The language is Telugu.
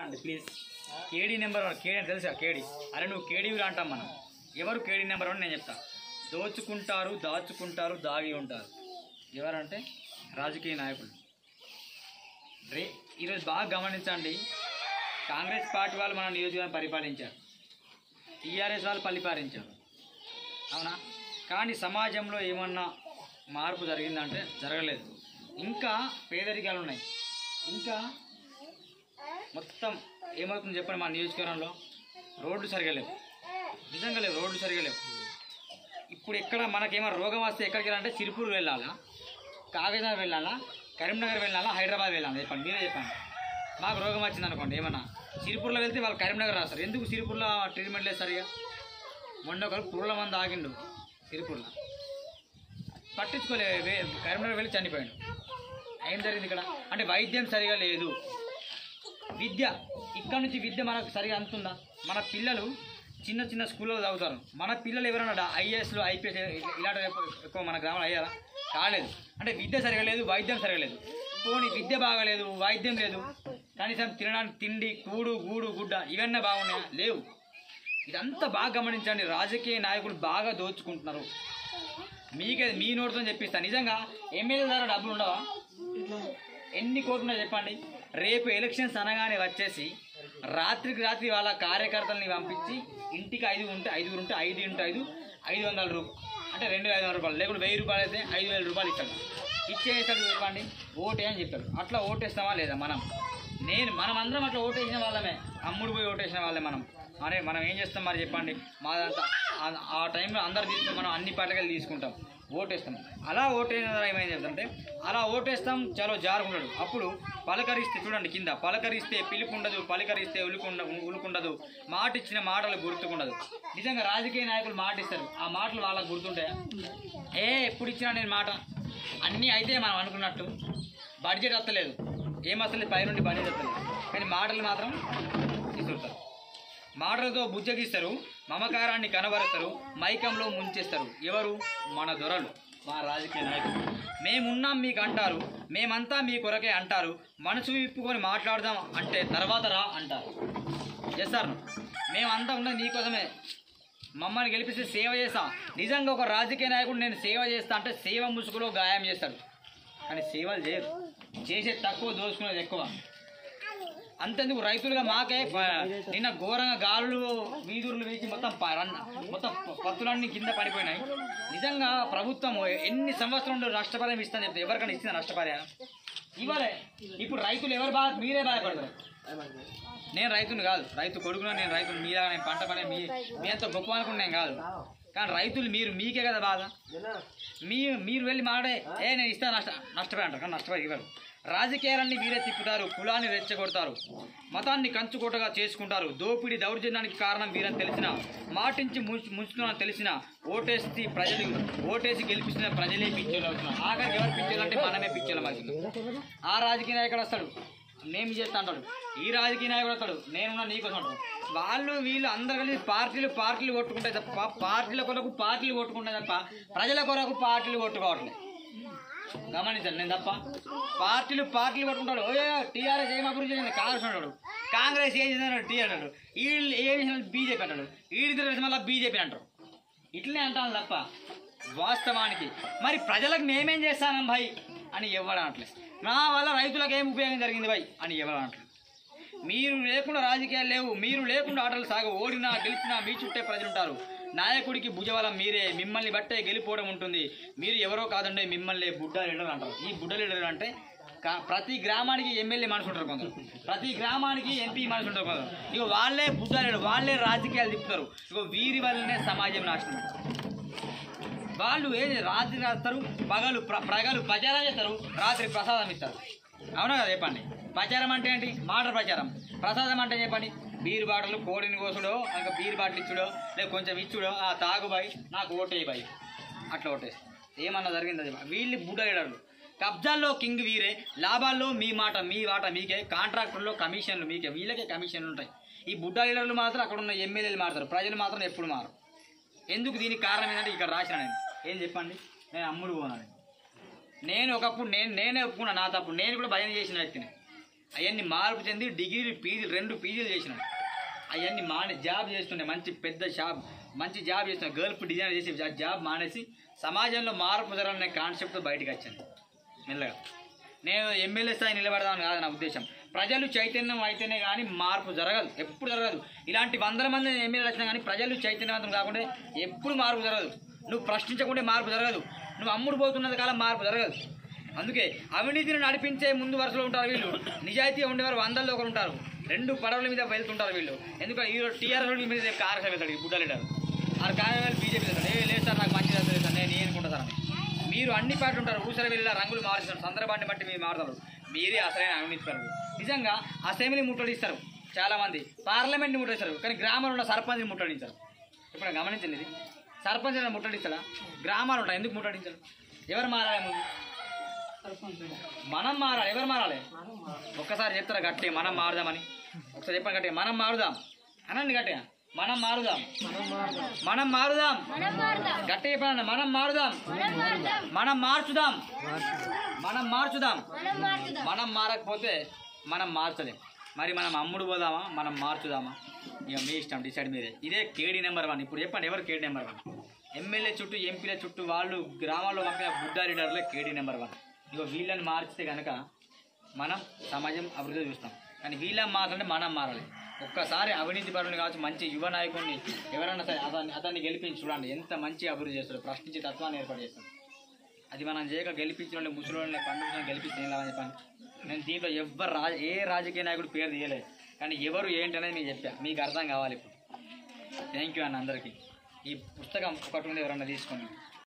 అండి please KD number one KD అని తెలుసా కేడీ అరే నువ్వు కేడీవి అంటాం మనం ఎవరు కేడీ నెంబర్ వన్ నేను చెప్తా దోచుకుంటారు దాచుకుంటారు దాగి ఉంటారు ఎవరంటే రాజకీయ నాయకులు రే ఈరోజు బాగా గమనించండి కాంగ్రెస్ పార్టీ వాళ్ళు మన నియోజకవర్గం పరిపాలించారు టీఆర్ఎస్ వాళ్ళు పరిపాలించారు అవునా కానీ సమాజంలో ఏమన్నా మార్పు జరిగిందంటే జరగలేదు ఇంకా పేదరికాలు ఉన్నాయి ఇంకా మొత్తం ఏమవుతుంది చెప్పండి మా నియోజకవర్గంలో రోడ్లు సరిగా లేవు నిజంగా లేవు రోడ్లు సరిగా లేవు ఇప్పుడు ఎక్కడ మనకేమో రోగం వస్తే ఎక్కడికి వెళ్ళాలంటే సిరిపూర్ వెళ్ళాలా కాగజనగర్ వెళ్ళాలా కరీంనగర్ వెళ్ళాలా హైదరాబాద్ వెళ్ళాలా చెప్పండి మీరే చెప్పండి మాకు రోగం వచ్చింది అనుకోండి ఏమన్నా సిరిపూర్లో వెళ్తే వాళ్ళు కరీంనగర్ రాస్తారు ఎందుకు సిరిపూర్లో ట్రీట్మెంట్ లేదు సరిగా మొన్న ఒకరు పురుగుల మంది ఆగిండు సిరిపూర్లో పట్టించుకోలే వే- కరీంనగర్ వెళ్ళి చనిపోయాడు ఏం జరిగింది ఇక్కడ అంటే వైద్యం సరిగా లేదు విద్య ఇక్కడ నుంచి విద్య మనకు సరిగా అందుతుందా మన పిల్లలు చిన్న చిన్న స్కూల్లో చదువుతారు మన పిల్లలు ఎవరైనా ఐఏఎస్లు ఐపీఎస్ ఇలాంటి ఎక్కువ మన గ్రామంలో అయ్యారా కాలేదు అంటే విద్య సరిగా లేదు వైద్యం సరిగా లేదు పోనీ విద్య బాగాలేదు వైద్యం లేదు కనీసం తినడానికి తిండి కూడు గూడు గుడ్డ ఇవన్నీ బాగున్నాయా లేవు ఇదంతా బాగా గమనించండి రాజకీయ నాయకులు బాగా దోచుకుంటున్నారు మీకే మీ నోటితో చెప్పిస్తా నిజంగా ఎమ్మెల్యే ద్వారా డబ్బులు ఉండవా ఎన్ని కోట్లు ఉన్నాయో చెప్పండి రేపు ఎలక్షన్స్ అనగానే వచ్చేసి రాత్రికి రాత్రి వాళ్ళ కార్యకర్తల్ని పంపించి ఇంటికి ఐదు ఉంటే ఐదుగురు ఉంటే ఐదు ఉంటే ఐదు ఐదు వందల రూపాయలు అంటే రెండు వేల ఐదు వందల రూపాయలు లేకుంటే వెయ్యి రూపాయలు అయితే ఐదు వేల రూపాయలు ఇస్తాడు ఇచ్చేస్తాడు చెప్పండి ఓటే అని చెప్తాడు అట్లా ఓటేస్తామా లేదా మనం నేను మనం అందరం అట్లా ఓటేసిన వాళ్ళమే అమ్ముడు పోయి ఓటేసిన వాళ్ళే మనం అరే మనం ఏం చేస్తాం మరి చెప్పండి మాదంతా ఆ- ఆ టైంలో అందరు తీసుకుని మనం అన్ని పాటలు తీసుకుంటాం ఓటేస్తాం అలా ఓటేసిన ద్వారా ఏమైంది చెప్తుంటే అలా ఓటేస్తాం చాలా జారుకుంటాడు అప్పుడు పలకరిస్తే చూడండి కింద పలకరిస్తే పిలుపుండదు పలకరిస్తే ఉలుకుండ ఉలుకుండదు మాట ఇచ్చిన మాటలు గుర్తుకుండదు నిజంగా రాజకీయ నాయకులు మాట ఇస్తారు ఆ మాటలు వాళ్ళకి గుర్తుంటాయా ఏ ఎప్పుడు ఇచ్చినా నేను మాట అన్నీ అయితే మనం అనుకున్నట్టు బడ్జెట్ వస్తలేదు ఏం వస్తలేదు పై నుండి బడ్జెట్ వస్తలేదు కానీ మాటలు మాత్రం ఇస్తుంటారు మాటలతో బుజ్జగిస్తారు మమకారాన్ని కనబరుస్తారు మైకంలో ముంచేస్తారు ఎవరు మన దొరలు మా రాజకీయ నాయకులు మేమున్నాం మీకు అంటారు మేమంతా మీ కొరకే అంటారు మనసు విప్పుకొని మాట్లాడదాం అంటే తర్వాత రా అంటారు చేస్తారు మేమంతా ఉన్నది మీకోసమే మమ్మల్ని గెలిపిస్తే సేవ చేస్తా నిజంగా ఒక రాజకీయ నాయకుడు నేను సేవ చేస్తా అంటే సేవ ముసుగులో గాయం చేస్తాడు కానీ సేవలు చేయరు చేసే తక్కువ దోచుకునేది ఎక్కువ అంతెందుకు రైతులుగా మాకే ప- నిన్న ఘోరంగా గాలులు వీధులు వీచి మొత్తం ప- రన్- మొత్తం ప- పత్తులన్నీ కింద పడిపోయినాయి నిజంగా ప్రభుత్వం ఎన్ని సంవత్సరం నష్టపరిహారం ఇస్తాను చెప్తే ఎవరికైనా ఇస్తుందా నష్టపరిహారం ఇవ్వలే ఇప్పుడు రైతులు ఎవరు బాధ మీరే బాధపడతారు నేను రైతుని కాదు రైతు కొడుకున నేను రైతుని మీరా నేను పంట పడే మీ మీ అంత గొప్ప అనుకుని నేను కాదు కానీ రైతులు మీరు మీకే కదా బాధ మీ మీరు వెళ్ళి మాడే ఏ నేను ఇస్తా నష్ట నష్టపోయి అంటారు కానీ నష్టపోయి ఇవ్వరు రాజకీయాలన్నీ మీరే తిప్పుతారు కులాన్ని రెచ్చగొడతారు మతాన్ని కంచుకోటగా చేసుకుంటారు దోపిడీ దౌర్జన్యానికి కారణం వీరని తెలిసిన మాటించి ముంచు ముంచుతున్నారని తెలిసిన ఓటేసి ప్రజలు ఓటేసి గెలిపిస్తున్న ప్రజలే పిచ్చోళ్ళు అవుతున్నారు ఆఖరికి ఎవరు పిచ్చోళ్ళు అంటే మనమే పిచ్చోళ్ళం అవుతున్నాం ఆ రాజకీయ నాయకుడు వస్తాడు నేను చేస్తా అంటాడు ఈ రాజకీయ నాయకుడు వస్తాడు నేనున్నా నీకోసం అంటాడు వాళ్ళు వీళ్ళు అందరు కలిసి పార్టీలు పార్టీలు కొట్టుకుంటాయి తప్ప పార్టీల కొరకు పార్టీలు కొట్టుకుంటాయి తప్ప ప్రజల కొరకు పార్టీలు కొట్టుకోవట్లేదు గమనించండి నేను తప్ప పార్టీలు పార్టీలు కొట్టుకుంటాడు ఓ టీఆర్ఎస్ ఏం అభివృద్ధి చేసింది కాంగ్రెస్ అంటాడు కాంగ్రెస్ ఏం చేసినాడు టీ అంటాడు వీళ్ళు ఏం చేసిన బీజేపీ అంటాడు వీడి తెలిసి మళ్ళీ బీజేపీ అంటారు ఇట్లనే అంటాను తప్ప వాస్తవానికి మరి ప్రజలకు మేమేం చేస్తానం భయ్ అని ఎవరు అనట్లేదు నా వల్ల రైతులకు ఏం ఉపయోగం జరిగింది భయ్ అని ఎవరు అనట్లేదు మీరు లేకుండా రాజకీయాలు లేవు మీరు లేకుండా ఆటలు సాగు ఓడినా గెలిచినా మీ చుట్టే ప్రజలు ఉంటారు నాయకుడికి భుజబలం మీరే మిమ్మల్ని బట్టే గెలిపోవడం ఉంటుంది మీరు ఎవరో కాదండి మిమ్మల్ని బుడ్డ లీడర్ అంటారు ఈ బుడ్డ లీడర్ అంటే కా- ప్రతి గ్రామానికి ఎమ్మెల్యే మనుషులు ఉంటారు కొందరు ప్రతి గ్రామానికి ఎంపీ మనుషులు ఉంటారు కొందరు ఇక వాళ్ళే బుడ్డ లీడర్ వాళ్ళే రాజకీయాలు తిప్పుతారు ఇక వీరి వల్లనే సమాజం నాశనం వాళ్ళు ఏం రాత్రి రాస్తారు పగలు ప్ర- ప్రగలు ప్రచారం చేస్తారు రాత్రి ప్రసాదం ఇస్తారు అవునా కదా చెప్పండి ప్రచారం అంటే ఏంటి మాట ప్రచారం ప్రసాదం అంటే చెప్పండి బీరు బాటలు కోడిని కోసుడో ఇంకా బీరు బాటలు ఇచ్చుడో లేక కొంచెం ఇచ్చుడో ఆ తాగు బాయ్ నాకు ఓటేయి బాయ్ అట్లా ఓటేసి ఏమన్నా జరిగింది అది వీళ్ళు బుడ్డగడలు కబ్జాల్లో కింగ్ వీరే లాభాల్లో మీ మాట మీ వాట మీకే కాంట్రాక్టర్లో కమిషన్లు మీకే వీళ్ళకే కమిషన్లు ఉంటాయి ఈ బుడ్డ లీడర్లు మాత్రం అక్కడ ఉన్న ఎమ్మెల్యేలు మారుతారు ప్రజలు మాత్రం ఎప్పుడు మారు ఎందుకు దీనికి కారణం ఏంటంటే ఇక్కడ రాసిన నేను ఏం చెప్పండి నేను అమ్ముడు పోనాను నేను ఒకప్పుడు నేను నేనే ఒప్పుకున్నా నా తప్పు నేను కూడా భజన చేసిన వ్యక్తిని అవన్నీ మార్పు చెంది డిగ్రీలు పీజీలు రెండు పీజీలు చేసినాడు అవన్నీ మానే జాబ్ చేస్తుండే మంచి పెద్ద జాబ్ మంచి జాబ్ చేస్తున్నాడు గర్ల్ఫ్ డిజైన్ చేసి జా- జాబ్ మానేసి సమాజంలో మార్పు జరగాలనే కాన్సెప్ట్తో బయటకు వచ్చాను మెల్లగా నేను ఎమ్మెల్యే స్థాయి నిలబడదామని కాదు నా ఉద్దేశం ప్రజలు చైతన్యం అయితేనే కానీ మార్పు జరగదు ఎప్పుడు జరగదు ఇలాంటి వందల మంది ఎమ్మెల్యేలు వచ్చినా కానీ ప్రజలు చైతన్యవంతం కాకుండా ఎప్పుడు మార్పు జరగదు నువ్వు ప్రశ్నించకుంటే మార్పు జరగదు నువ్వు అమ్ముడు పోతున్నంత కాలం మార్పు జరగదు అందుకే అవినీతిని నడిపించే ముందు వరుసలో ఉంటారు వీళ్ళు నిజాయితీగా ఉండేవారు వందల్లో ఒకరు ఉంటారు రెండు పడవల మీద వెళ్తుంటారు వీళ్ళు ఎందుకంటే ఈ టీఆర్ఎస్ మీద కాంగ్రెస్ వెళ్తాడు ఈ బుడ్డ లీడర్ ఆ కాంగ్రెస్ బీజేపీ వెళ్తాడు ఏ లేదు సార్ నాకు మంచిది లేదు సార్ నేను ఏనుకుంటా సార్ అని మీరు అన్ని పాటలు ఉంటారు ఊసర వెళ్ళి రంగులు మారుస్తారు సందర్భాన్ని బట్టి మీరు మారుతారు మీరే అసలైన అవినీతిపరులు నిజంగా అసెంబ్లీ ముట్టడిస్తారు చాలా మంది పార్లమెంట్ని ముట్టడిస్తారు కానీ గ్రామంలో ఉన్న సర్పంచ్ని ముట్టడించారు ఇప్పుడు గమనించండి ఇది సర్పంచ్ అయినా ముట్టడిస్తాడా గ్రామాలు ఉంటాయి ఎందుకు ముట్టడించారు ఎవరు మారాలి ముందు మనం మారాలి ఎవరు మారాలి ఒక్కసారి చెప్తారా గట్టి మనం మారుదామని ఒకసారి చెప్పండి గట్టిగా మనం మారుదాం అనండి గట్టిగా మనం మారుదాం మనం మారుదాం గట్టిగా చెప్పండి మనం మారుదాం మనం మార్చుదాం మనం మార్చుదాం మనం మారకపోతే మనం మార్చలేం మరి మనం అమ్ముడు పోదామా మనం మార్చుదామా ఇక మీ ఇష్టం డిసైడ్ మీరే ఇదే కేడీ నెంబర్ వన్ ఇప్పుడు చెప్పండి ఎవరు కేడీ నెంబర్ వన్ ఎమ్మెల్యే చుట్టూ ఎంపీల చుట్టూ వాళ్ళు గ్రామాల్లో పంపిన బుడ్డా లీడర్లే కేడీ నెంబర్ వన్ ఇక వీళ్ళని మార్చితే కనుక మనం సమాజం అభివృద్ధి చూస్తాం కానీ వీళ్ళని మారాలంటే మనం మారాలి ఒక్కసారి అవినీతి పరుని కావచ్చు మంచి యువ నాయకుడిని ఎవరైనా సరే అతన్ని అతన్ని గెలిపించి చూడండి ఎంత మంచి అభివృద్ధి చేస్తాడు ప్రశ్నించే తత్వాన్ని ఏర్పాటు చేస్తాడు అది మనం చేయక గెలిపించిన వాళ్ళు ముసలి పండుగ గెలిపిస్తే ఏం లాభం చెప్పండి నేను దీంట్లో ఎవ్వరు రాజ ఏ రాజకీయ నాయకుడు పేరు తీయలేదు కానీ ఎవరు ఏంటి అనేది మీకు చెప్పా మీకు అర్థం కావాలి ఇప్పుడు థ్యాంక్ యూ అన్న అందరికీ ఈ పుస్తకం ఒకటి ఉంది ఎవరన్నా తీసుకోండి